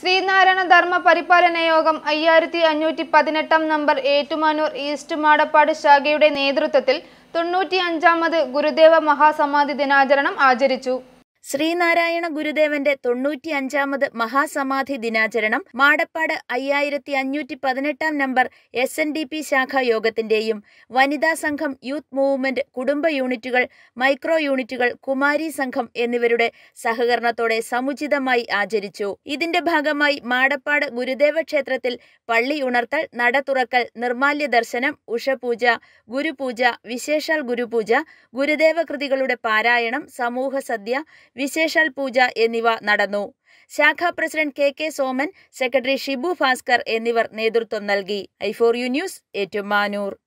ശ്രീനാരായണ ധർമ്മ പരിപാലന യോഗം അയ്യായിരത്തി അഞ്ഞൂറ്റി പതിനെട്ടാം നമ്പർ ഏറ്റുമാനൂർ ഈസ്റ്റ് മാടപ്പാട് ശാഖയുടെ നേതൃത്വത്തിൽ തൊണ്ണൂറ്റി അഞ്ചാമത് ഗുരുദേവ മഹാസമാധി ദിനാചരണം ആചരിച്ചു ശ്രീനാരായണ ഗുരുദേവന്റെ തൊണ്ണൂറ്റി അഞ്ചാമത് മഹാസമാധി ദിനാചരണം മാടപ്പാട് അയ്യായിരത്തി അഞ്ഞൂറ്റി പതിനെട്ടാം number S N D P ശാഖാ യോഗത്തിന്റെയും വനിതാ സംഘം യൂത്ത് മൂവ്മെന്റ് കുടുംബ യൂണിറ്റുകൾ മൈക്രോ യൂണിറ്റുകൾ കുമാരി സംഘം എന്നിവരുടെ സഹകരണത്തോടെ സമുചിതമായി ആചരിച്ചു ഇതിന്റെ ഭാഗമായി മാടപ്പാട് ഗുരുദേവ ക്ഷേത്രത്തിൽ പള്ളി ഉണർത്തൽ നട തുറക്കൽ നിർമാല്യ ദർശനം ഉഷപൂജ ഗുരുപൂജ വിശേഷാൽ ഗുരുപൂജ ഗുരുദേവ കൃതികളുടെ പാരായണം സമൂഹ സദ്യ വിശേഷാൽ പൂജ എന്നിവ നടന്നു ശാഖാ president K K Soman secretary Shibu Bhaskar എന്നിവർ നേതൃത്വം നൽകി I for U news Ettumanoor